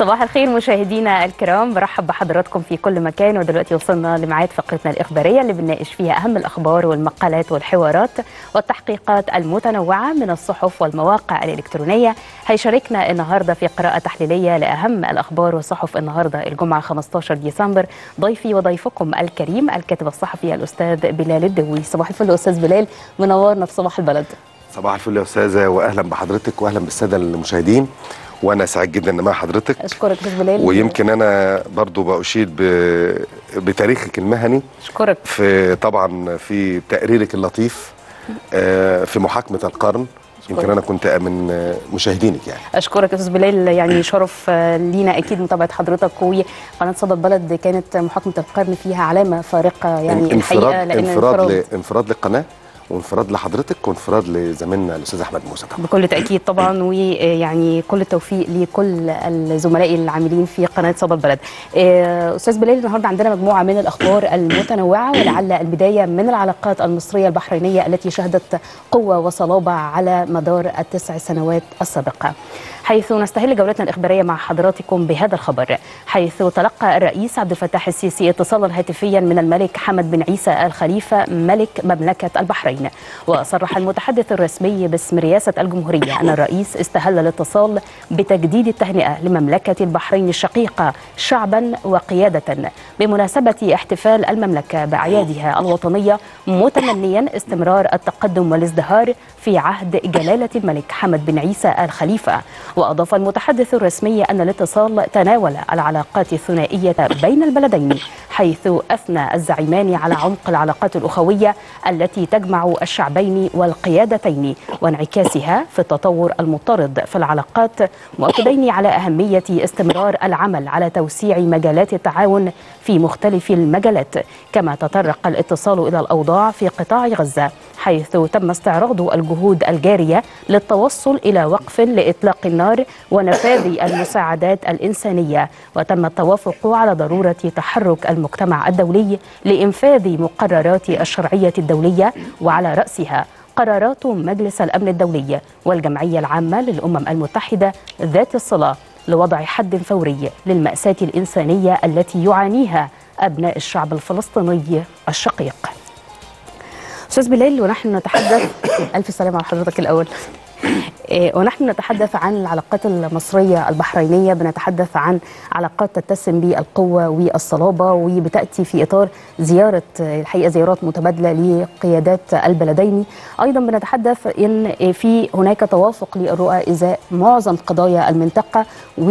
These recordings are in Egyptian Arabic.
صباح الخير مشاهدينا الكرام برحب بحضراتكم في كل مكان ودلوقتي وصلنا لميعاد فقرتنا الإخبارية اللي بنناقش فيها أهم الأخبار والمقالات والحوارات والتحقيقات المتنوعة من الصحف والمواقع الإلكترونية هيشاركنا النهاردة في قراءة تحليلية لأهم الأخبار والصحف النهاردة الجمعة 15 ديسمبر ضيفي وضيفكم الكريم الكاتب الصحفي الأستاذ بلال الدوي صباح الفل أستاذ بلال منورنا في صباح البلد صباح الفل يا استاذه واهلا بحضرتك واهلا بالساده المشاهدين وانا سعيد جدا ان مع حضرتك أشكرك أستاذ بلال ويمكن انا برضو باشيد ب... بتاريخك المهني أشكرك في طبعا في تقريرك اللطيف آه، في محاكمه القرن يمكن انا كنت من آه، مشاهدينك يعني اشكرك يا استاذ بلال يعني شرف آه، لينا اكيد متابعه حضرتك وقناه صدى البلد كانت محاكمه القرن فيها علامه فارقه يعني الحقيقه انفراد لان انفراد ل... انفراد للقناه وانفراد لحضرتك وانفراد لزميلنا الاستاذ احمد موسى طبعا بكل تاكيد طبعا ويعني كل التوفيق لكل الزملاء العاملين في قناه صدى البلد. آه، استاذ بلال النهارده عندنا مجموعه من الاخبار المتنوعه ولعل البدايه من العلاقات المصريه البحرينيه التي شهدت قوه وصلابه على مدار التسع سنوات السابقه. حيث نستهل جولتنا الإخبارية مع حضراتكم بهذا الخبر حيث تلقى الرئيس عبد الفتاح السيسي اتصالا هاتفيا من الملك حمد بن عيسى الخليفة ملك مملكة البحرين وصرح المتحدث الرسمي باسم رئاسة الجمهورية أن الرئيس استهل الاتصال بتجديد التهنئة لمملكة البحرين الشقيقة شعبا وقيادة بمناسبة احتفال المملكة بأعيادها الوطنية متمنيا استمرار التقدم والازدهار في عهد جلالة الملك حمد بن عيسى الخليفة وأضاف المتحدث الرسمي أن الاتصال تناول العلاقات الثنائية بين البلدين حيث أثنى الزعيمان على عمق العلاقات الأخوية التي تجمع الشعبين والقيادتين وانعكاسها في التطور المضطرد في العلاقات مؤكدين على أهمية استمرار العمل على توسيع مجالات التعاون في مختلف المجالات كما تطرق الاتصال إلى الأوضاع في قطاع غزة حيث تم استعراض الجهود الجارية للتوصل إلى وقف لإطلاق النار ونفاذ المساعدات الإنسانية وتم التوافق على ضرورة تحرك المجتمع الدولي لإنفاذ مقررات الشرعية الدولية وعلى رأسها قرارات مجلس الأمن الدولي والجمعية العامة للأمم المتحدة ذات الصلة لوضع حد فوري للمأساة الإنسانية التي يعانيها أبناء الشعب الفلسطيني الشقيق أستاذ بلال ونحن نتحدث ألف سلامة على حضرتك الأول إيه، ونحن نتحدث عن العلاقات المصرية البحرينية بنتحدث عن علاقات تتسم بالقوة والصلابة وبتأتي في إطار زيارة الحقيقة زيارات متبادلة لقيادات البلدين أيضا بنتحدث إن في هناك توافق للرؤى إزاء معظم قضايا المنطقة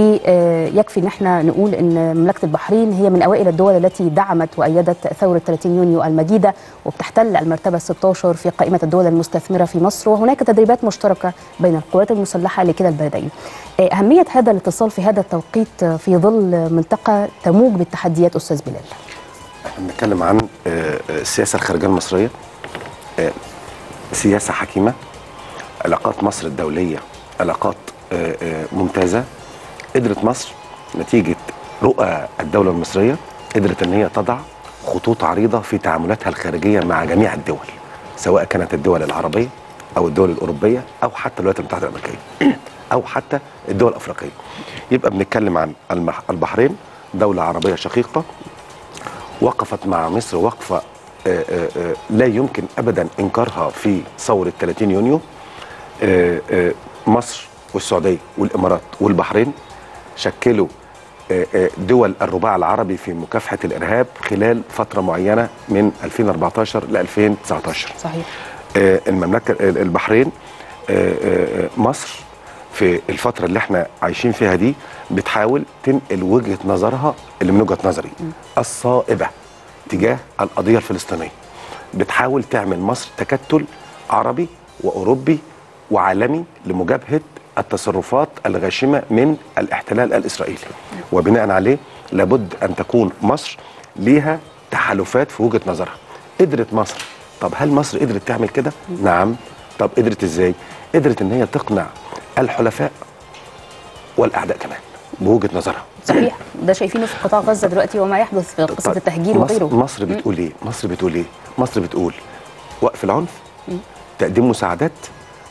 ويكفي إن احنا نقول إن مملكة البحرين هي من أوائل الدول التي دعمت وأيدت ثورة 30 يونيو المجيدة وبتحتل المرتبة 16 في قائمة الدول المستثمرة في مصر وهناك تدريبات مشتركة بين القوات المسلحة لكلا البلدين أهمية هذا الاتصال في هذا التوقيت في ظل منطقة تموج بالتحديات أستاذ بلال احنا بنتكلم عن آه، آه، السياسه الخارجيه المصريه آه، سياسه حكيمه علاقات مصر الدوليه علاقات آه، آه، ممتازه قدرت مصر نتيجه رؤى الدوله المصريه قدرت ان هي تضع خطوط عريضه في تعاملاتها الخارجيه مع جميع الدول سواء كانت الدول العربيه او الدول الاوروبيه او حتى الولايات المتحده الامريكيه او حتى الدول الافريقيه يبقى بنتكلم عن المح- البحرين دوله عربيه شقيقه وقفت مع مصر وقفة آه، آه، آه، لا يمكن أبدا إنكارها في ثورة 30 يونيو آه، آه، مصر والسعودية والإمارات والبحرين شكلوا آه، آه، دول الرباع العربي في مكافحة الإرهاب خلال فترة معينة من 2014 ل 2019 صحيح آه، المملكه آه، البحرين آه، آه، آه، مصر في الفتره اللي احنا عايشين فيها دي بتحاول تنقل وجهه نظرها اللي من وجهه نظري الصائبه تجاه القضيه الفلسطينيه بتحاول تعمل مصر تكتل عربي واوروبي وعالمي لمجابهه التصرفات الغاشمه من الاحتلال الاسرائيلي وبناء عليه لابد ان تكون مصر ليها تحالفات في وجهه نظرها قدرت مصر طب هل مصر قدرت تعمل كده نعم طب قدرت ازاي قدرت ان هي تقنع الحلفاء والاعداء كمان بوجهه نظرها صحيح ده شايفينه في قطاع غزة دلوقتي وما يحدث في قصة طب التهجير مصر وغيره مصر بتقول ايه مصر بتقول ايه مصر بتقول وقف العنف تقديم مساعدات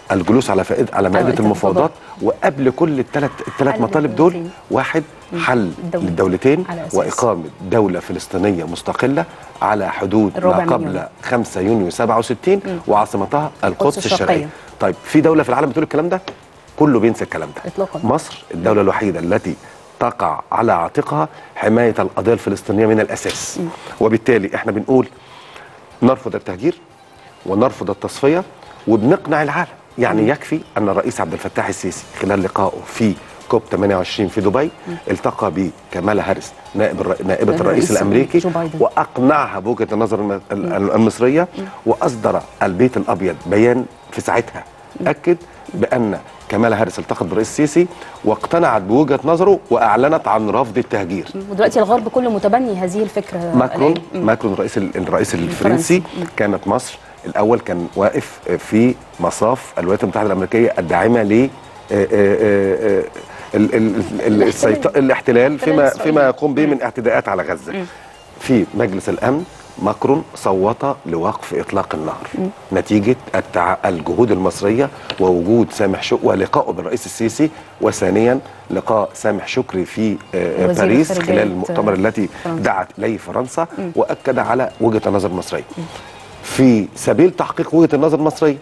الجلوس على فائد على مائده مائدة المفاوضات وقبل كل الثلاث الثلاث حل مطالب دول الدولتين. واحد حل الدولتين. للدولتين على أساس. واقامه دوله فلسطينيه مستقله على حدود الربع ما مليون. قبل 5 يونيو 67 وعاصمتها القدس الشرقية. الشرقيه طيب في دوله في العالم بتقول الكلام ده كله بينسى الكلام ده إطلاقاً. مصر الدوله الوحيده التي تقع على عاتقها حمايه القضيه الفلسطينيه من الاساس وبالتالي احنا بنقول نرفض التهجير ونرفض التصفيه وبنقنع العالم يعني يكفي ان الرئيس عبد الفتاح السيسي خلال لقائه في كوب 28 في دبي التقى بكمالا هاريس نائب الر... نائبه الرئيس الرئيس الامريكي جو بايدن. واقنعها بوجهه النظر الم- ال- المصريه واصدر البيت الابيض بيان في ساعتها اكد بان كمالا هاريس التقت بالرئيس السيسي واقتنعت بوجهه نظره واعلنت عن رفض التهجير ودلوقتي الغرب كله متبني هذه الفكره ماكرون الآن. مم. ماكرون الرئيس ال- الرئيس الفرنسي كانت مصر الاول كان واقف في مصاف الولايات المتحده الامريكيه الداعمه ل آه، آه، آه، ال- ال- ال- السيط- الاحتلال فيما الإسرائيلي. فيما يقوم به من اعتداءات على غزه في مجلس الامن ماكرون صوت لوقف اطلاق النار نتيجه التع... الجهود المصريه ووجود سامح شكري ولقائه بالرئيس السيسي وثانيا لقاء سامح شكري في آه، وزير باريس خارجية خلال المؤتمر التي فرنسا. دعت اليه فرنسا واكد على وجهه النظر المصريه في سبيل تحقيق وجهه النظر المصريه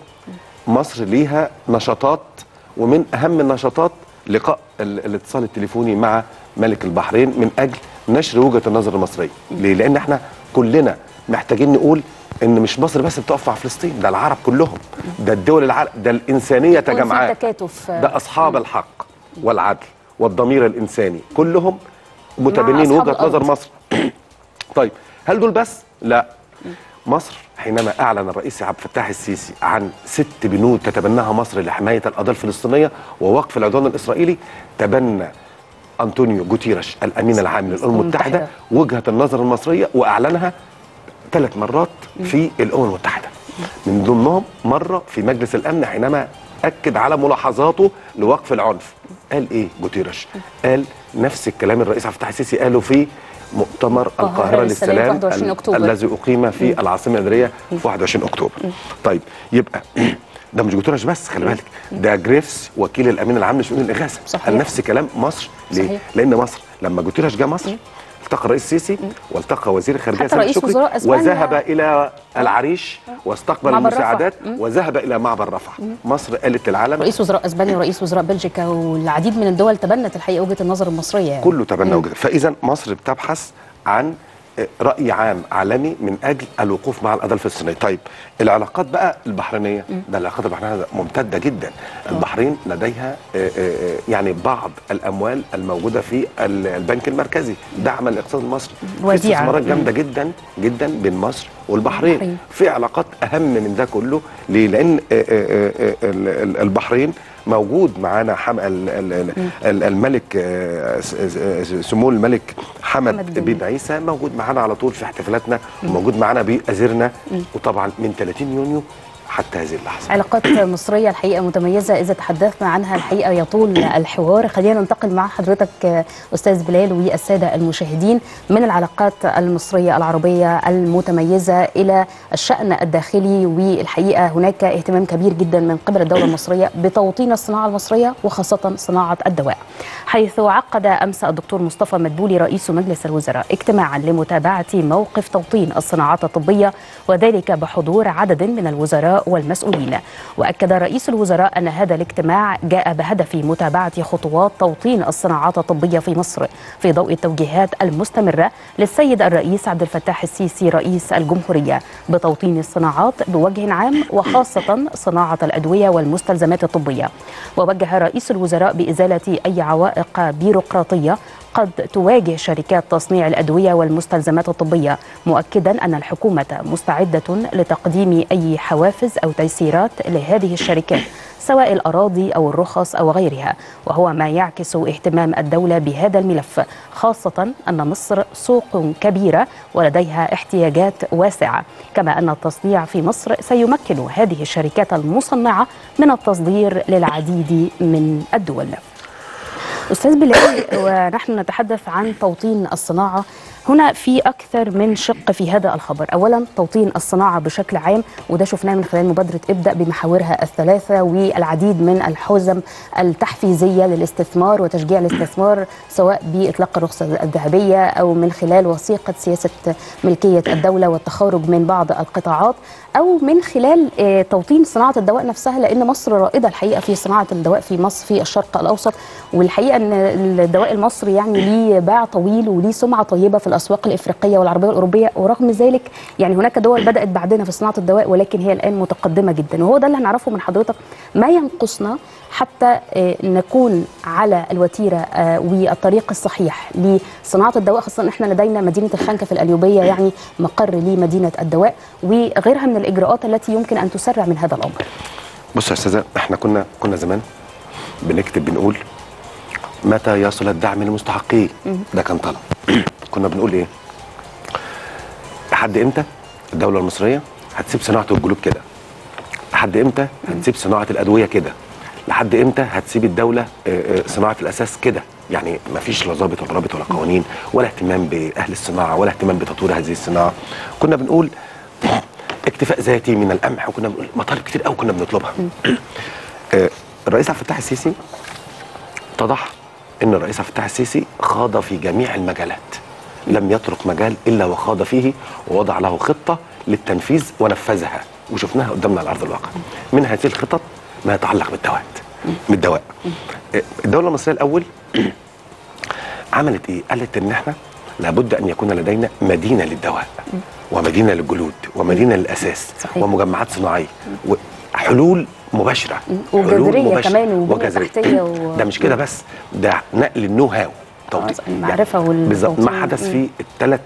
مصر ليها نشاطات ومن اهم النشاطات لقاء ال- الاتصال التليفوني مع ملك البحرين من اجل نشر وجهه النظر المصريه ليه لان احنا كلنا محتاجين نقول ان مش مصر بس بتقف مع فلسطين ده العرب كلهم ده الدول العالم ده الانسانيه يكون في تجمعات تكاتف ده اصحاب الحق والعدل والضمير الانساني كلهم متبنين أصحاب وجهه نظر الأرض. مصر طيب هل دول بس لا مصر حينما اعلن الرئيس عبد الفتاح السيسي عن ست بنود تتبناها مصر لحمايه القضيه الفلسطينيه ووقف العدوان الاسرائيلي تبنى انطونيو جوتيرش الامين العام للامم المتحده وجهه النظر المصريه واعلنها ثلاث مرات في الامم المتحده من ضمنهم مره في مجلس الامن حينما اكد على ملاحظاته لوقف العنف قال ايه جوتيرش قال نفس الكلام الرئيس عبد الفتاح السيسي قاله في مؤتمر القاهرة القاهره للسلام للسلام 21 ال- أكتوبر. الذي اقيم في العاصمه الاداريه في 21 اكتوبر طيب يبقى ده مش جوتيرش بس خلي بالك ده جريفس وكيل الامين العام لشؤون الاغاثه صحيح. قال نفس كلام مصر ليه صحيح. لان مصر لما جوتيرش جه مصر التقى الرئيس السيسي والتقى وزير الخارجيه حتى سامح رئيس شكري وزراء أسبانيا. وذهب الى العريش واستقبل معبر رفح. المساعدات مم. وذهب الى معبر رفح مصر قالت للعالم رئيس وزراء اسبانيا ورئيس وزراء بلجيكا والعديد من الدول تبنت الحقيقه وجهه النظر المصريه يعني. كله تبنى وجهه فاذا مصر بتبحث عن راي عام عالمي من اجل الوقوف مع القضيه الفلسطينيه طيب العلاقات بقى البحرينيه ده العلاقات البحرينيه ممتده جدا البحرين لديها آه، آه، يعني بعض الاموال الموجوده في ال- البنك المركزي دعما للاقتصاد المصري في وديعة. استثمارات جامده جدا جدا بين مصر والبحرين البحرين. في علاقات اهم من ده كله ليه لان آه، آه، آه، ال- ال- البحرين موجود معانا حم... ال... ال... ال... الملك آه، س- س- سمو الملك حمد حمد بن- بن عيسى موجود معانا على طول في احتفالاتنا وموجود معانا بأزرنا وطبعا من 30 يونيو حتى هذه اللحظه علاقات مصرية الحقيقة متميزة إذا تحدثنا عنها الحقيقة يطول الحوار خلينا ننتقل مع حضرتك آه، أستاذ بلال والسادة المشاهدين من العلاقات المصرية العربية المتميزة إلى الشأن الداخلي والحقيقة هناك اهتمام كبير جدا من قبل الدولة المصرية بتوطين الصناعة المصرية وخاصة صناعة الدواء حيث عقد أمس الدكتور مصطفى مدبولي رئيس مجلس الوزراء اجتماعا لمتابعة موقف توطين الصناعات الطبية وذلك بحضور عدد من الوزراء والمسؤولين وأكد رئيس الوزراء أن هذا الاجتماع جاء بهدف متابعة خطوات توطين الصناعات الطبية في مصر في ضوء التوجيهات المستمرة للسيد الرئيس عبد الفتاح السيسي رئيس الجمهورية بتوطين الصناعات بوجه عام وخاصة صناعة الأدوية والمستلزمات الطبية ووجه رئيس الوزراء بإزالة أي عوائق بيروقراطية قد تواجه شركات تصنيع الأدوية والمستلزمات الطبية مؤكدا أن الحكومة مستعدة لتقديم أي حوافز أو تيسيرات لهذه الشركات سواء الأراضي أو الرخص أو غيرها وهو ما يعكس اهتمام الدولة بهذا الملف خاصة أن مصر سوق كبيرة ولديها احتياجات واسعة كما أن التصنيع في مصر سيمكن هذه الشركات المصنعة من التصدير للعديد من الدول أستاذ بلال ونحن نتحدث عن توطين الصناعة هنا في اكثر من شق في هذا الخبر اولا توطين الصناعه بشكل عام وده شفناه من خلال مبادره ابدا بمحاورها الثلاثه والعديد من الحزم التحفيزيه للاستثمار وتشجيع الاستثمار سواء باطلاق الرخصه الذهبيه او من خلال وثيقه سياسه ملكيه الدوله والتخارج من بعض القطاعات او من خلال آه، توطين صناعه الدواء نفسها لان مصر رائده الحقيقه في صناعه الدواء في مصر في الشرق الاوسط والحقيقه ان الدواء المصري يعني ليه باع طويل وليه سمعه طيبه في الاسواق الافريقيه والعربيه والاوروبيه ورغم ذلك يعني هناك دول بدات بعدنا في صناعه الدواء ولكن هي الان متقدمه جدا وهو ده اللي هنعرفه من حضرتك ما ينقصنا حتى آه، نكون على الوتيره آه، والطريق الصحيح لصناعه الدواء خاصه ان احنا لدينا مدينه الخنكه في القليوبيه يعني مقر لمدينه الدواء وغيرها من الاجراءات التي يمكن ان تسرع من هذا الامر. بص يا استاذه احنا كنا كنا زمان بنكتب بنقول متى يصل الدعم لمستحقيه ده كان طلب كنا بنقول ايه لحد امتى الدوله المصريه هتسيب صناعه الجلود كده لحد امتى هتسيب صناعه الادويه كده لحد امتى هتسيب الدوله آه، آه، صناعه الاساس كده يعني ما فيش لا ضابط ولا رابط ولا قوانين ولا اهتمام باهل الصناعه ولا اهتمام بتطوير هذه الصناعه كنا بنقول اكتفاء ذاتي من القمح وكنا بنقول مطالب كتير قوي كنا بنطلبها آه، الرئيس عبد الفتاح السيسي اتضح ان الرئيس عبد الفتاح السيسي خاض في جميع المجالات لم يترك مجال الا وخاض فيه ووضع له خطه للتنفيذ ونفذها وشفناها قدامنا على ارض الواقع من هذه الخطط ما يتعلق بالدواء بالدواء آه، الدوله المصريه الاول عملت ايه؟ قالت ان احنا لابد ان يكون لدينا مدينه للدواء ومدينه للجلود ومدينه للاساس صحيح. ومجمعات صناعيه وحلول مباشره وجذرية حلول مباشرة كمان وبنية وجذرية. تحتية و- ده مش كده بس ده نقل النو هاو آه، المعرفة وال- بالظبط ما والتوطين. حدث في الثلاث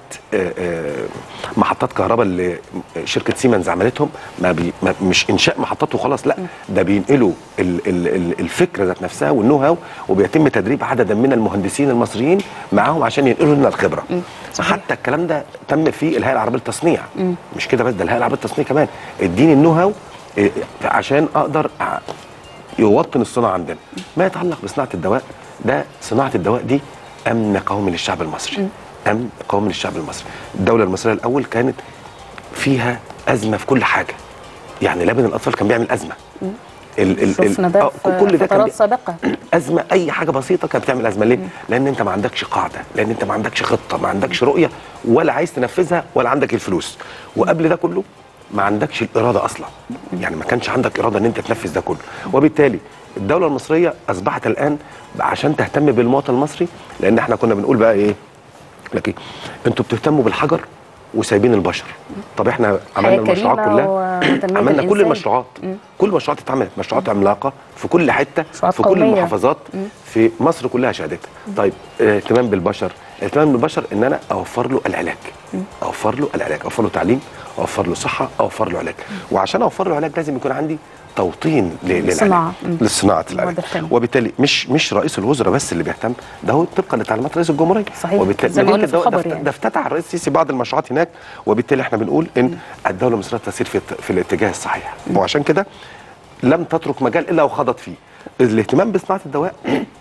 محطات كهرباء اللي شركه سيمنز عملتهم ما, بي ما مش انشاء محطات وخلاص لا ده بينقلوا ال ال ال الفكره ذات نفسها والنو هاو وبيتم تدريب عددا من المهندسين المصريين معاهم عشان ينقلوا لنا الخبره صحيح. حتى الكلام ده تم في الهيئه العربيه للتصنيع مش كده بس ده الهيئه العربيه للتصنيع كمان اديني النو هاو إيه، عشان اقدر أع- يوطن الصناعه عندنا ما يتعلق بصناعه الدواء ده صناعه الدواء دي امن قومي للشعب المصري امن قومي للشعب المصري الدوله المصريه الاول كانت فيها ازمه في كل حاجه يعني لبن الاطفال كان بيعمل ازمه ال ال شفنا ده آه، في كل ده كان فترات بي- سابقة. ازمه اي حاجه بسيطه كانت بتعمل ازمه ليه لان انت ما عندكش قاعده لان انت ما عندكش خطه ما عندكش رؤيه ولا عايز تنفذها ولا عندك الفلوس وقبل ده كله ما عندكش الاراده اصلا يعني ما كانش عندك اراده ان انت تنفذ ده كله وبالتالي الدوله المصريه اصبحت الان عشان تهتم بالمواطن المصري لان احنا كنا بنقول بقى ايه لك ايه انتوا بتهتموا بالحجر وسايبين البشر طب احنا عملنا حياة المشروعات كريمة كلها وتنمية عملنا كل الإنسان. المشروعات كل المشروعات اتعملت مشروعات عملاقه في كل حته مشروعات في كل قومية. المحافظات في مصر كلها شهادتها طيب اهتمام بالبشر الاهتمام بالبشر ان انا اوفر له العلاج اوفر له العلاج اوفر له تعليم اوفر له صحه اوفر له علاج وعشان اوفر له علاج لازم يكون عندي توطين ل- للعلاج صناعة. مم. لصناعه العلاج واضح تمام. وبالتالي مش مش رئيس الوزراء بس اللي بيهتم ده هو طبقا لتعليمات رئيس الجمهوريه صحيح. وبالتالي زي ما قلنا مدينة في الدواء الخبر ده- يعني. ده افتتح الرئيس السيسي بعض المشروعات هناك وبالتالي احنا بنقول ان الدوله المصريه تسير في في الاتجاه الصحيح وعشان كده لم تترك مجال الا وخاضت فيه الاهتمام بصناعه الدواء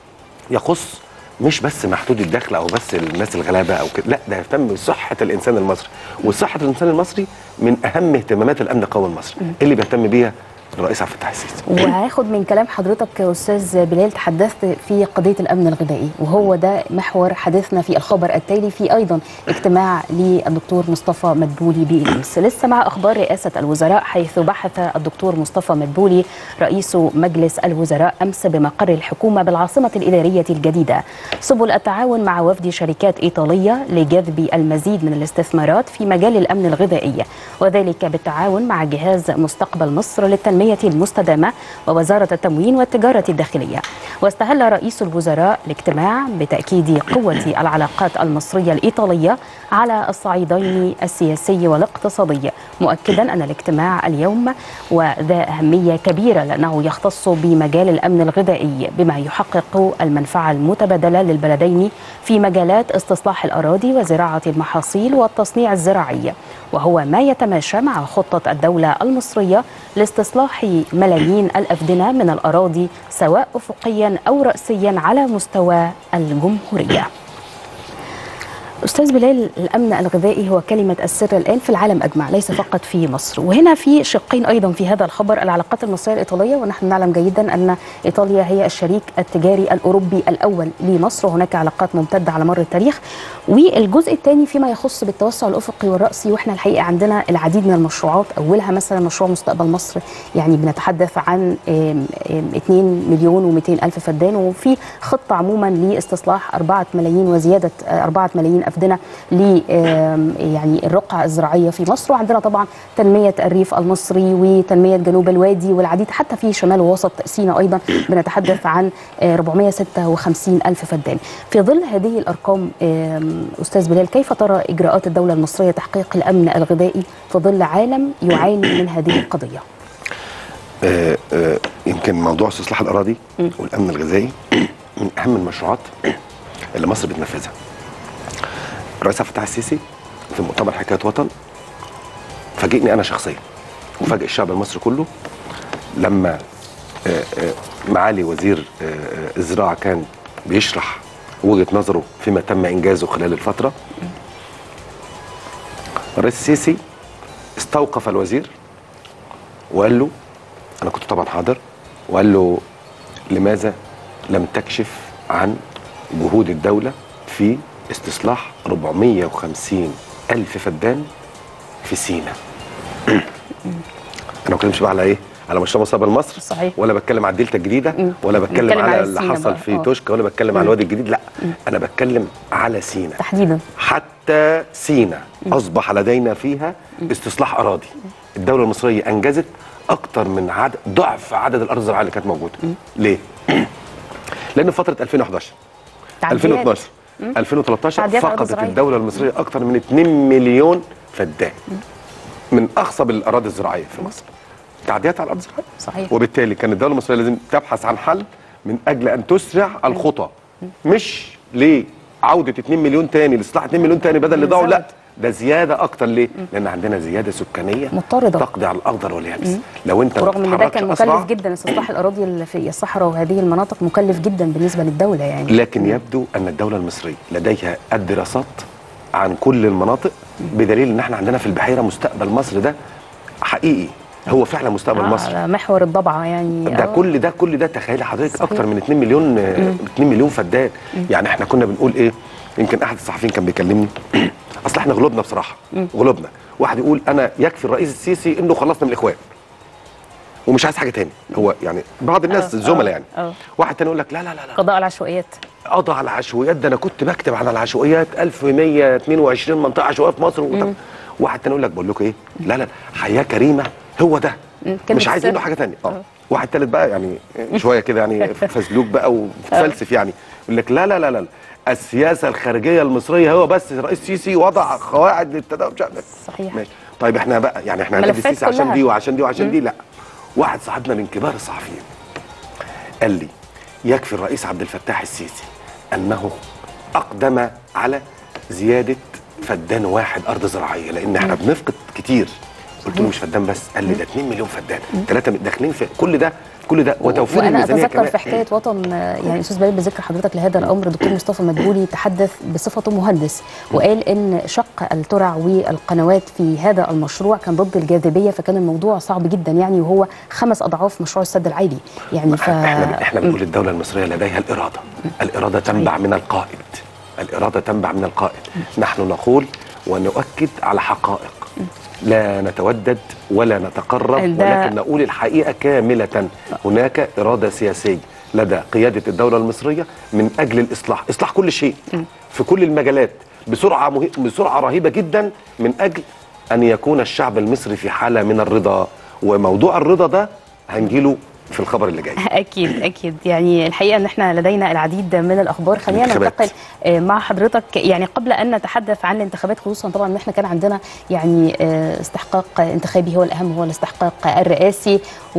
يخص مش بس محدود الدخل او بس الناس الغلابه او كده لا ده يهتم بصحه الانسان المصري وصحه الانسان المصري من اهم اهتمامات الامن القومي المصري اللي بيهتم بيها الرئيس عبد الفتاح السيسي وهاخد من كلام حضرتك يا استاذ بلال تحدثت في قضيه الامن الغذائي وهو ده محور حديثنا في الخبر التالي في ايضا اجتماع للدكتور مصطفى مدبولي بالامس لسه مع اخبار رئاسه الوزراء حيث بحث الدكتور مصطفى مدبولي رئيس مجلس الوزراء امس بمقر الحكومه بالعاصمه الاداريه الجديده سبل التعاون مع وفد شركات ايطاليه لجذب المزيد من الاستثمارات في مجال الامن الغذائي وذلك بالتعاون مع جهاز مستقبل مصر للتنميه المستدامه ووزاره التموين والتجاره الداخليه واستهل رئيس الوزراء الاجتماع بتاكيد قوه العلاقات المصريه الايطاليه على الصعيدين السياسي والاقتصادي مؤكدا ان الاجتماع اليوم وذا اهميه كبيره لانه يختص بمجال الامن الغذائي بما يحقق المنفعه المتبادله للبلدين في مجالات استصلاح الاراضي وزراعه المحاصيل والتصنيع الزراعي وهو ما يتماشى مع خطه الدوله المصريه لاستصلاح ملايين الافدنه من الاراضي سواء افقيا او راسيا على مستوى الجمهوريه استاذ بلال الامن الغذائي هو كلمه السر الان في العالم اجمع ليس فقط في مصر وهنا في شقين ايضا في هذا الخبر العلاقات المصريه الايطاليه ونحن نعلم جيدا ان ايطاليا هي الشريك التجاري الاوروبي الاول لمصر وهناك علاقات ممتده على مر التاريخ والجزء الثاني فيما يخص بالتوسع الافقي والراسي واحنا الحقيقه عندنا العديد من المشروعات اولها مثلا مشروع مستقبل مصر يعني بنتحدث عن آم، آم، 2 مليون و200 الف فدان وفي خطه عموما لاستصلاح 4 ملايين وزياده آه، 4 ملايين افدنه ل آم، يعني الرقعه الزراعيه في مصر وعندنا طبعا تنميه الريف المصري وتنميه جنوب الوادي والعديد حتى في شمال ووسط سيناء ايضا بنتحدث عن آه، 456 الف فدان في ظل هذه الارقام آم، استاذ بلال كيف ترى اجراءات الدوله المصريه تحقيق الامن الغذائي في ظل عالم يعاني من هذه القضيه آه، آه، يمكن موضوع استصلاح الاراضي والامن الغذائي من اهم المشروعات اللي مصر بتنفذها. الرئيس عبد الفتاح السيسي في مؤتمر حكايه وطن فاجئني انا شخصيا وفاجئ الشعب المصري كله لما آه، آه، معالي وزير آه، آه، الزراعه كان بيشرح وجهه نظره فيما تم انجازه خلال الفتره. الرئيس السيسي استوقف الوزير وقال له انا كنت طبعا حاضر وقال له لماذا لم تكشف عن جهود الدولة في استصلاح 450 ألف فدان في سينا أنا ما بتكلمش بقى على إيه؟ على مشروع مستقبل مصر صحيح. ولا بتكلم على الدلتا الجديدة مم. ولا بتكلم بنتكلم على على اللي سينا حصل بقى. في آه. توشكا ولا بتكلم على الوادي الجديد لا أنا بتكلم على سينا تحديدا حتى سينا اصبح لدينا فيها استصلاح اراضي الدوله المصريه انجزت اكتر من عدد ضعف عدد الارض الزراعيه اللي كانت موجوده ليه لان في فتره 2011 تعديات. 2012 2013 تعديات أرض فقدت زراعية. الدوله المصريه اكتر من 2 مليون فدان من اخصب الاراضي الزراعيه في مصر تعديات على الارض الزراعيه صحيح. وبالتالي كان الدوله المصريه لازم تبحث عن حل من اجل ان تسرع الخطى مش لعوده 2 مليون تاني لاصلاح 2 مليون تاني بدل اللي ضاعوا لا ده زياده اكتر ليه؟ لان عندنا زياده سكانيه مضطردة. تقضي على الاخضر واليابس لو انت ما ورغم ان ده بتتحركش كان أسرع، مكلف جدا استصلاح الاراضي اللي في الصحراء وهذه المناطق مكلف جدا بالنسبه للدوله يعني لكن يبدو ان الدوله المصريه لديها الدراسات عن كل المناطق بدليل ان احنا عندنا في البحيره مستقبل مصر ده حقيقي هو فعلا مستقبل آه، مصر على محور الضبعه يعني ده آه. كل ده كل ده تخيلي حضرتك صحيح. اكتر من 2 مليون آه، 2 مليون فدان يعني احنا كنا بنقول ايه يمكن احد الصحفيين كان بيكلمني اصل احنا غلبنا بصراحه غلبنا واحد يقول انا يكفي الرئيس السيسي انه خلصنا من الاخوان ومش عايز حاجه تاني هو يعني بعض الناس آه، الزملاء آه، يعني آه. واحد تاني يقول لك لا لا لا لا قضاء العشوائيات قضى على العشوائيات ده انا كنت بكتب عن العشوائيات 1122 منطقه عشوائيه في مصر وطب واحد تاني يقول لك بقول لكم ايه لا لا حياه كريمه هو ده مم، كلمة مش عايزين له السر. حاجه تانية اه آه. واحد تالت بقى يعني شويه كده يعني فزلوك بقى وفلسف يعني يقول لك لا لا لا لا السياسه الخارجيه المصريه هو بس الرئيس السيسي وضع قواعد للتداول مش عارف إيه. صحيح. ماشي طيب احنا بقى يعني احنا هنأدي ملفات السيسي عشان كلها. دي وعشان دي وعشان دي لا واحد صاحبنا من كبار الصحفيين قال لي يكفي الرئيس عبد الفتاح السيسي انه اقدم على زياده فدان واحد ارض زراعيه لان احنا بنفقد كتير قلت له مش فدان بس قال لي ده 2 مليون فدان ثلاثه داخلين في كل ده كل ده وتوفير وانا الميزانيه اتذكر كمان في حكايه وطن آه، يعني استاذ بلال بذكر حضرتك لهذا الامر دكتور مصطفى مدبولي تحدث بصفته مهندس وقال ان شق الترع والقنوات في هذا المشروع كان ضد الجاذبيه فكان الموضوع صعب جدا يعني وهو خمس اضعاف مشروع السد العالي يعني ف احنا احنا بنقول الدوله المصريه لديها الاراده الاراده تنبع من القائد الاراده تنبع من القائد نحن نقول ونؤكد على حقائق لا نتودد ولا نتقرب ده- ولكن نقول الحقيقه كامله هناك اراده سياسيه لدى قياده الدوله المصريه من اجل الاصلاح اصلاح كل شيء في كل المجالات بسرعه مه... بسرعه رهيبه جدا من اجل ان يكون الشعب المصري في حاله من الرضا وموضوع الرضا ده هنجيله في الخبر اللي جاي اكيد اكيد يعني الحقيقه ان احنا لدينا العديد من الاخبار خلينا الانتخابات. ننتقل آه، مع حضرتك يعني قبل ان نتحدث عن الانتخابات خصوصا طبعا ان احنا كان عندنا يعني آه، استحقاق انتخابي هو الاهم هو الاستحقاق الرئاسي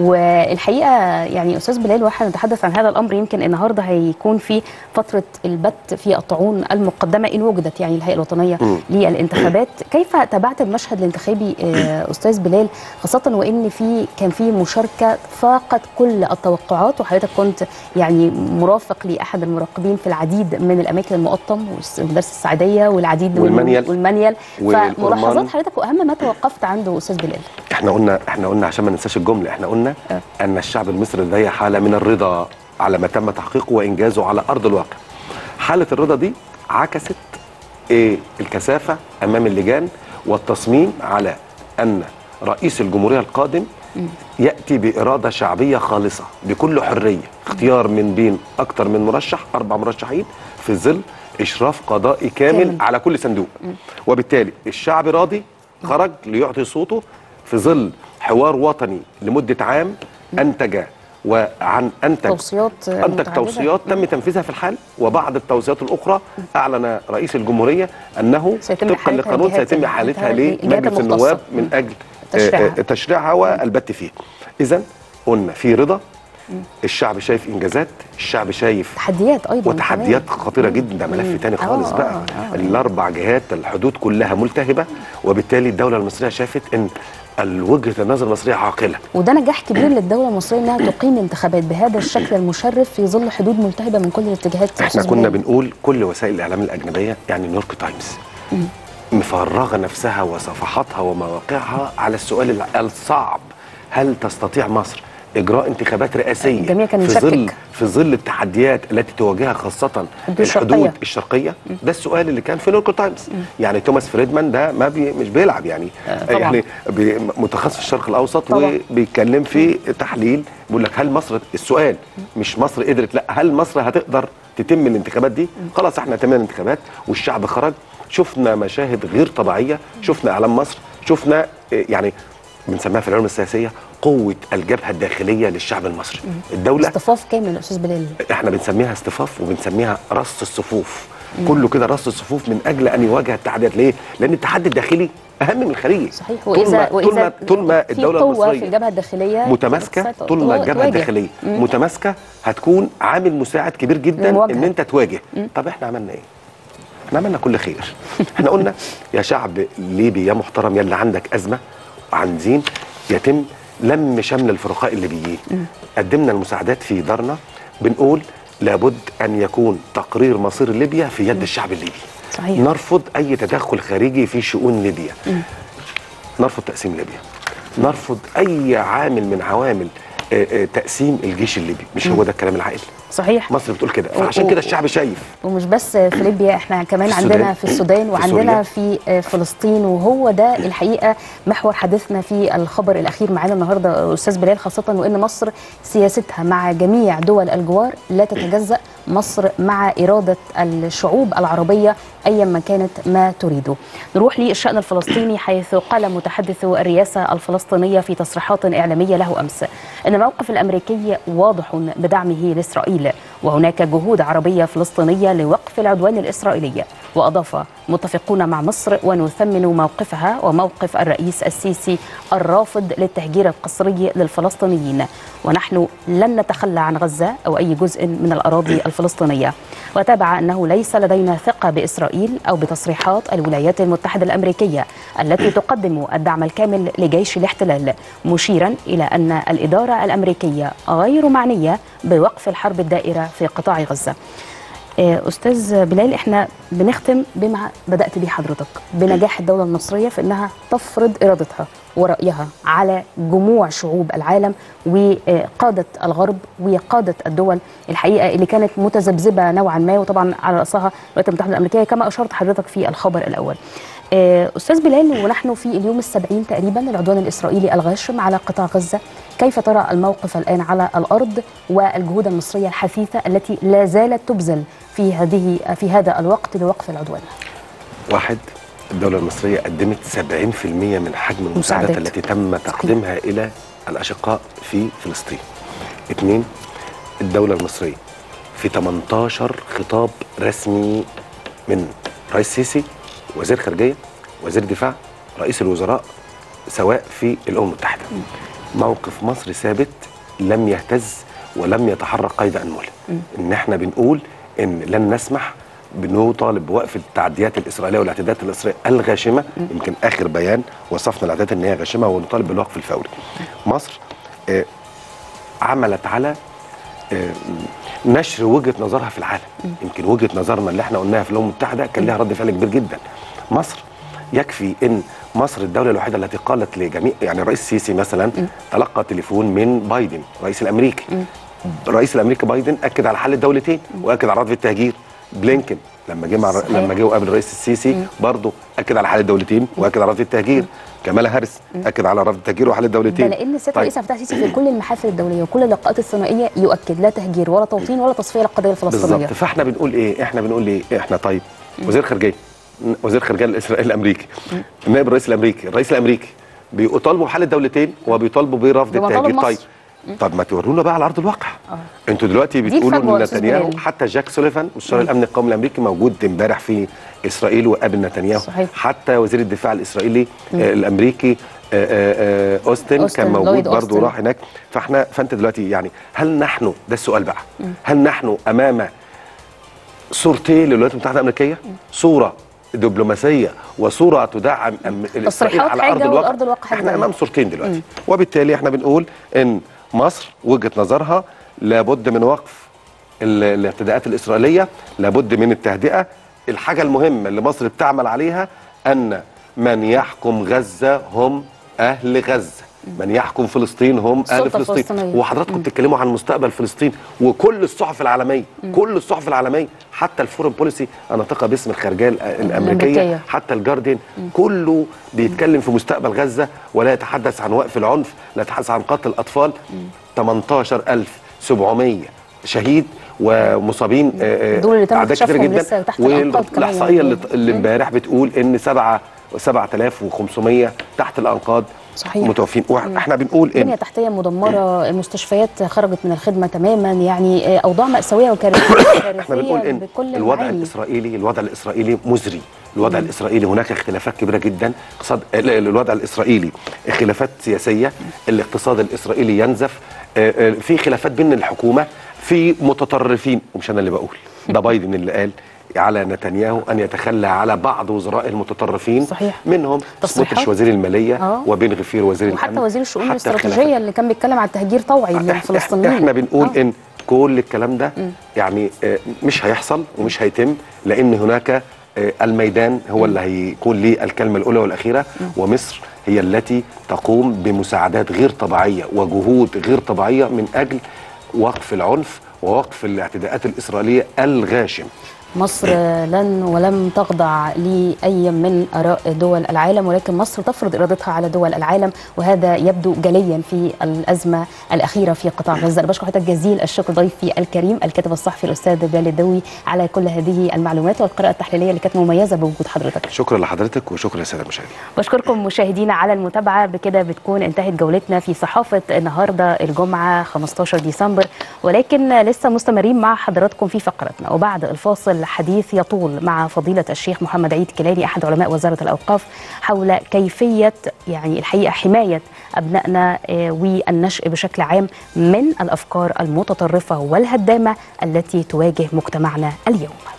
والحقيقه يعني استاذ بلال واحنا نتحدث عن هذا الامر يمكن النهارده هيكون في فتره البت في الطاعون المقدمه ان وجدت يعني الهيئه الوطنيه مم. للانتخابات كيف تابعت المشهد الانتخابي آه، استاذ بلال خاصه وان في كان في مشاركه فاقت كل كل التوقعات وحضرتك كنت يعني مرافق لاحد المراقبين في العديد من الاماكن المقطم ومدرسه السعديه والعديد من- والمنيل. والمنيل والأورمان. فملاحظات حضرتك واهم ما توقفت عنده استاذ بلال احنا قلنا احنا قلنا عشان ما ننساش الجمله احنا قلنا اه. ان الشعب المصري لديه حاله من الرضا على ما تم تحقيقه وانجازه على ارض الواقع حاله الرضا دي عكست ايه الكثافه امام اللجان والتصميم على ان رئيس الجمهوريه القادم ياتي باراده شعبيه خالصه بكل حريه اختيار من بين اكثر من مرشح اربع مرشحين في ظل اشراف قضائي كامل, كامل. كامل. على كل صندوق وبالتالي الشعب راضي خرج ليعطي صوته في ظل حوار وطني لمده عام انتج وعن انتج توصيات انتج متعددة. توصيات تم تنفيذها في الحال وبعض التوصيات الاخرى اعلن رئيس الجمهوريه انه سيتم طبقا إحالتها لقانون لجهات- سيتم احالتها للجهات لمجلس المختصة. النواب من اجل تشريعها. آه، آه، تشريعها والبت فيه اذا قلنا في رضا الشعب شايف انجازات الشعب شايف تحديات ايضا وتحديات كمان. خطيره جدا ده ملف مم. تاني آه، خالص آه، بقى آه. الاربع جهات الحدود كلها ملتهبه وبالتالي الدوله المصريه شافت ان وجهه النظر المصريه عاقله وده نجاح كبير للدوله المصريه انها تقيم انتخابات بهذا الشكل المشرف في ظل حدود ملتهبه من كل الاتجاهات احنا أستاذ كنا بلال. بنقول كل وسائل الاعلام الاجنبيه يعني نيويورك تايمز مفرغه نفسها وصفحاتها ومواقعها على السؤال الع- الصعب هل تستطيع مصر اجراء انتخابات رئاسيه الجميع كان في مشكك. ظل في ظل التحديات التي تواجهها خاصه الحدود الحدود الشرقية. الشرقيه ده السؤال اللي كان في نيويورك تايمز يعني توماس فريدمان ده ما بي مش بيلعب يعني آه، طبعاً. يعني بي- متخصص في الشرق الاوسط طبعاً. وبيتكلم في تحليل بيقول لك هل مصر السؤال مش مصر قدرت لا هل مصر هتقدر تتم الانتخابات دي خلاص احنا تمام الانتخابات والشعب خرج شفنا مشاهد غير طبيعيه شفنا اعلام مصر شفنا إيه، يعني بنسميها في العلوم السياسيه قوه الجبهه الداخليه للشعب المصري الدوله اصطفاف كامل استاذ بلال احنا بنسميها اصطفاف وبنسميها رص الصفوف كله كده رص الصفوف من اجل ان يواجه التحديات ليه؟ لان التحدي الداخلي اهم من الخارجي صحيح طول ما واذا طول ما, طول ما في الدوله قوه في المصريه الجبهه الداخليه متماسكه تستطيع طول ما الجبهه تواجه. الداخليه مم. متماسكه هتكون عامل مساعد كبير جدا للمواجهة. ان انت تواجه طب احنا عملنا ايه؟ احنا عملنا كل خير احنا قلنا يا شعب ليبي يا محترم يا اللي عندك ازمه وعايزين يتم لم شمل الفرقاء الليبيين قدمنا المساعدات في دارنا بنقول لابد ان يكون تقرير مصير ليبيا في يد الشعب الليبي صحيح. نرفض اي تدخل خارجي في شؤون ليبيا نرفض تقسيم ليبيا نرفض اي عامل من عوامل آه، آه، تقسيم الجيش الليبي مش هو ده الكلام العاقل صحيح مصر بتقول كده و- فعشان و- كده الشعب شايف ومش بس في ليبيا احنا كمان في عندنا السودان. في السودان في وعندنا سوريا. في فلسطين وهو ده الحقيقه محور حديثنا في الخبر الاخير معانا النهارده استاذ بلال خاصه وان مصر سياستها مع جميع دول الجوار لا تتجزا مصر مع اراده الشعوب العربيه ايا ما كانت ما تريده. نروح للشان الفلسطيني حيث قال متحدث الرئاسه الفلسطينيه في تصريحات اعلاميه له امس ان الموقف الامريكي واضح بدعمه لاسرائيل وهناك جهود عربيه فلسطينيه لوقف العدوان الاسرائيلي واضاف متفقون مع مصر ونثمن موقفها وموقف الرئيس السيسي الرافض للتهجير القسري للفلسطينيين ونحن لن نتخلى عن غزه او اي جزء من الاراضي الفلسطينيه وتابع انه ليس لدينا ثقه باسرائيل او بتصريحات الولايات المتحده الامريكيه التي تقدم الدعم الكامل لجيش الاحتلال مشيرا الى ان الاداره الامريكيه غير معنيه بوقف الحرب الدائره في قطاع غزه آه، استاذ بلال احنا بنختم بما بدات به حضرتك بنجاح الدوله المصريه في انها تفرض ارادتها ورايها على جموع شعوب العالم وقاده الغرب وقاده الدول الحقيقه اللي كانت متذبذبه نوعا ما وطبعا على راسها الولايات المتحده الامريكيه كما اشرت حضرتك في الخبر الاول. آه، استاذ بلال ونحن في اليوم السبعين تقريبا للعدوان الاسرائيلي الغاشم على قطاع غزه كيف ترى الموقف الان على الارض والجهود المصريه الحثيثه التي لا زالت تبذل في هذه في هذا الوقت لوقف العدوان واحد الدولة المصرية قدمت 70% من حجم المساعدات مساعدات. التي تم تقديمها إلى الأشقاء في فلسطين. اثنين الدولة المصرية في 18 خطاب رسمي من رئيس سيسي وزير خارجية وزير دفاع رئيس الوزراء سواء في الأمم المتحدة. موقف مصر ثابت لم يهتز ولم يتحرك قيد أنملة. إن احنا بنقول إن لن نسمح بنطالب بوقف التعديات الاسرائيليه والاعتداءات الاسرائيليه الغاشمه يمكن اخر بيان وصفنا الاعتداءات ان هي غاشمه ونطالب بالوقف الفوري. مصر آه، عملت على آه، نشر وجهه نظرها في العالم يمكن وجهه نظرنا اللي احنا قلناها في الامم المتحده كان لها رد فعل كبير جدا مصر يكفي ان مصر الدوله الوحيده التي قالت لجميع يعني الرئيس السيسي مثلا تلقى تليفون من بايدن الرئيس الامريكي الرئيس الامريكي بايدن اكد على حل الدولتين واكد على رفض التهجير بلينكن لما جه مع صحيح. لما جه وقابل الرئيس السيسي برضه اكد على حل الدولتين واكد على رفض التهجير كمالا هاريس اكد على رفض التهجير وحل ده الدولتين لان سياده طيب. الرئيس عبد الفتاح السيسي في كل المحافل الدوليه وكل اللقاءات الثنائيه يؤكد لا تهجير ولا توطين ولا تصفيه للقضيه الفلسطينيه بالظبط فاحنا بنقول ايه احنا بنقول ايه احنا طيب وزير خارجيه وزير خارجيه الاسرائيلي الامريكي النائب الرئيس الامريكي الرئيس الامريكي بيطالبوا بحل الدولتين وبيطالبوا برفض بمطالب التهجير مصر. طيب طب ما تورونا بقى على ارض الواقع انتوا دلوقتي دي بتقولوا الفجوة يا ان أستاذ نتنياهو بلال. حتى جاك سوليفان مستشار الامن القومي الامريكي موجود امبارح في اسرائيل وقابل نتنياهو صحيح. حتى وزير الدفاع الاسرائيلي آه الامريكي آه آه آه اوستن أوستن، كان موجود لويد برضه أوستن. راح هناك فاحنا فانت دلوقتي يعني هل نحن ده السؤال بقى هل نحن امام صورتين للولايات المتحده الامريكيه صوره دبلوماسيه وصوره تدعم أم- اسرائيل تصريحات على حاجة ارض الواقع والأرض الواقع حاجة احنا تانية. امام صورتين دلوقتي وبالتالي احنا بنقول ان مصر وجهه نظرها لابد من وقف ال- الاعتداءات الاسرائيليه لابد من التهدئه الحاجه المهمه اللي مصر بتعمل عليها ان من يحكم غزه هم اهل غزه من يحكم فلسطين هم اهل السلطة فلسطين الفلسطينية. وحضراتكم بتتكلموا عن مستقبل فلسطين وكل الصحف العالميه كل الصحف العالميه حتى الفورن بوليسي انا ثقه باسم الخارجيه الأ- الامريكيه الأمريكية. حتى الجارديان كله بيتكلم في مستقبل غزه ولا يتحدث عن وقف العنف لا يتحدث عن قتل الاطفال 18700 شهيد ومصابين آه، آه، دول اللي تم أعداد كتيرة اكتشافهم جدا لسه تحت الأنقاض كمان والاحصائيه اللي يعني. اللي امبارح بتقول ان 7 7500 تحت الانقاض صحيح. متوفين واحنا بنقول ان بنية تحتية مدمرة المستشفيات خرجت من الخدمة تماما يعني آه، أوضاع مأساوية وكارثية احنا بنقول ان بكل الوضع المعاني. الاسرائيلي الوضع الاسرائيلي مزري الوضع الاسرائيلي هناك اختلافات كبيره جدا اقتصاد ال- ال- الوضع الاسرائيلي خلافات سياسيه الاقتصاد الاسرائيلي ينزف آه، آه، في خلافات بين الحكومه في متطرفين ومش انا اللي بقول ده بايدن اللي قال على نتنياهو ان يتخلى على بعض وزراء المتطرفين صحيح. منهم تصريحات. سموتريتش وزير الماليه آه. وبن غفير وزير وحتى الامن وزير الشؤون حتى الاستراتيجية الخلافات. اللي كان بيتكلم عن تهجير طوعي إح- إح- للفلسطينيين احنا بنقول آه. ان كل الكلام ده يعني آه، مش هيحصل ومش هيتم لان هناك آه، الميدان هو اللي هيكون ليه الكلمه الاولى والاخيره ومصر هي التي تقوم بمساعدات غير طبيعيه وجهود غير طبيعيه من اجل وقف العنف ووقف الاعتداءات الاسرائيليه الغاشم مصر لن ولم تخضع لأي من آراء دول العالم ولكن مصر تفرض إرادتها على دول العالم وهذا يبدو جليا في الأزمة الأخيرة في قطاع غزة أنا بشكر حضرتك جزيل الشكر ضيفي الكريم الكاتب الصحفي الأستاذ بلال الدوي على كل هذه المعلومات والقراءة التحليلية اللي كانت مميزة بوجود حضرتك شكرا لحضرتك وشكرا للساده المشاهدين بشكركم مشاهدينا على المتابعة بكده بتكون انتهت جولتنا في صحافة النهاردة الجمعة 15 ديسمبر ولكن لسه مستمرين مع حضراتكم في فقرتنا وبعد الفاصل حديث يطول مع فضيلة الشيخ محمد عيد كيلاني أحد علماء وزارة الأوقاف حول كيفية يعني الحقيقة حماية أبنائنا آه، والنشء بشكل عام من الأفكار المتطرفة والهدامة التي تواجه مجتمعنا اليوم